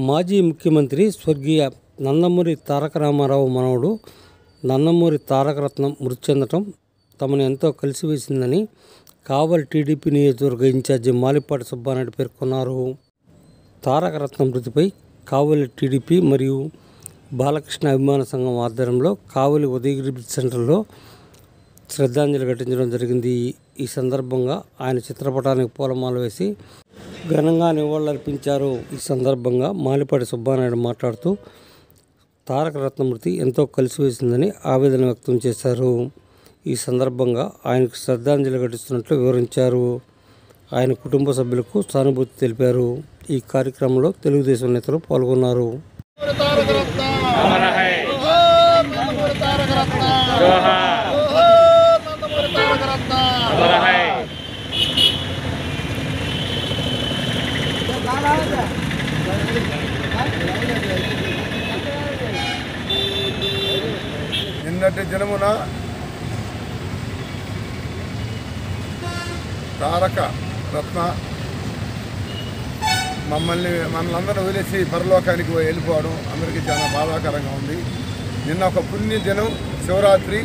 మాజీ ముఖ్యమంత్రి స్వర్గీయ నందమూరి తారక రామారావు మనవడు నందమూరి తారకరత్నం మృతి చెందటం తమను ఎంతో కలిసివేసిందని కావలి టీడీపీ నియోజకవర్గ ఇన్ఛార్జి మాలిపాటి సుబ్బారెడ్డి పేర్కొన్నారు తారకరత్నం మృతిపై కావలి టీడీపీ మరియు బాలకృష్ణ అభిమాన సంఘం ఆధ్వర్యంలో కావలి ఉదయగిరి బ్రిడ్జ్ సెంటర్లో శ్రద్ధాంజలి ఘటించడం జరిగింది ఈ సందర్భంగా ఆయన చిత్రపటానికి పూలమాల వేసి ఘనంగా నివాళులర్పించారు ఈ సందర్భంగా మాలిపాటి సుబ్బానాయుడు మాట్లాడుతూ తారక రత్న మృతి ఎంతో కలిసివేసిందని ఆవేదన వ్యక్తం చేశారు ఈ సందర్భంగా ఆయనకు శ్రద్ధాంజలి ఘటిస్తున్నట్లు వివరించారు ఆయన కుటుంబ సభ్యులకు సానుభూతి తెలిపారు ఈ కార్యక్రమంలో తెలుగుదేశం నేతలు పాల్గొన్నారు తారక రత్న ఓహో నందమూరి తారక రత్న ఓహో నందమూరి తారక రత్న నిన్నటి దినమున తారక రత్న మమ్మల్ని మనల్ని వదిలేసి పరలోకానికి వెళ్ళిపోవడం అందరికీ చాలా బాధాకరంగా ఉంది నిన్న ఒక పుణ్య దినం శివరాత్రి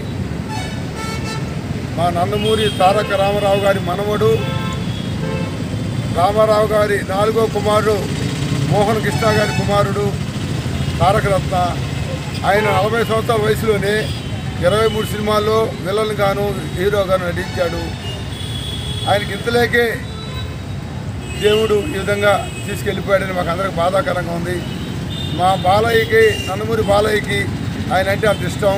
మా నందమూరి తారక రామారావు గారి మనవడు రామారావు గారి నాలుగో కుమారుడు మోహన్ కృష్ణ గారి కుమారుడు తారక రత్న ఆయన నలభై సంవత్సరాల వయసులోనే ఇరవై మూడు సినిమాల్లో విలన్ గాను హీరోగాను నటించాడు ఆయనకి ఇంతలేకే దేవుడు ఈ విధంగా తీసుకెళ్ళిపోయాడని మాకు అందరికి బాధాకరంగా ఉంది మా బాలయ్యకి నందమూరి బాలయ్యకి ఆయన అంటే అంత ఇష్టం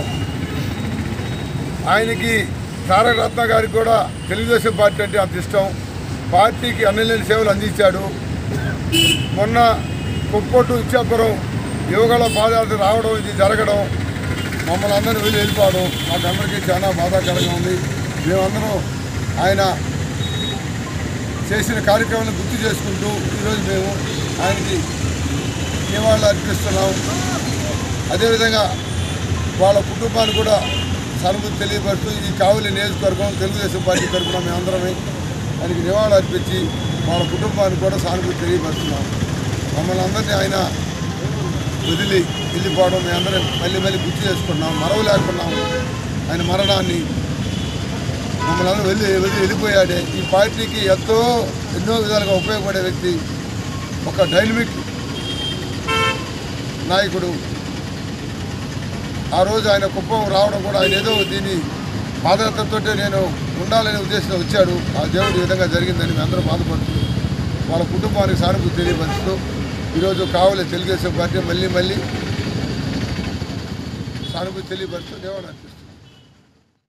ఆయనకి తారక రత్న గారికి కూడా తెలుగుదేశం పార్టీ అంటే అంత ఇష్టం పార్టీకి అన్నలేని సేవలు అందించాడు మొన్న కుప్పొట్టు ఇచ్చాపురం యువగల పాదయాత్ర రావడం ఇది జరగడం మమ్మల్ని అందరినీ వెళ్ళి వెళ్ళిపోవడం మాకు అందరికీ చాలా బాధాకరంగా ఉంది మేమందరం ఆయన చేసిన కార్యక్రమాలను గుర్తు చేసుకుంటూ ఈరోజు మేము ఆయనకి నివాళులు అర్పిస్తున్నాం అదేవిధంగా వాళ్ళ కుటుంబాన్ని కూడా సానుభూతి తెలియపరుస్తూ ఈ కావలి నియోజకవర్గం తెలుగుదేశం పార్టీ తరఫున మేమందరమే ఆయనకి నివాళులు అర్పించి వాళ్ళ కుటుంబానికి కూడా సానుభూతి తెలియపరుస్తున్నాం మమ్మల్ని అందరినీ ఆయన వదిలి వెళ్ళిపోవడం మేమందరం మళ్ళీ మళ్ళీ గుర్తు చేసుకున్నాం మరవలేకున్నాం ఆయన మరణాన్ని మమ్మల్ని అందరూ వెళ్ళి వెళ్ళి వెళ్ళిపోయాడే ఈ పార్టీకి ఎంతో ఎన్నో విధాలుగా ఉపయోగపడే వ్యక్తి ఒక డైనమిక్ నాయకుడు ఆ రోజు ఆయన కుప్పం రావడం కూడా ఆయన ఏదో దీన్ని పాదయాత్రతో నేను ఉండాలనే ఉద్దేశంతో వచ్చాడు ఆ దేవుడు ఈ విధంగా జరిగిందని మేము అందరం బాధపడుతూ వాళ్ళ కుటుంబానికి సానుభూతి తెలియపరుస్తూ ఈరోజు కావలి తెలుగుదేశం పార్టీ మళ్ళీ మళ్ళీ సానుభూతి తెలియపరుస్తూ దేవుడు అనిపిస్తుంది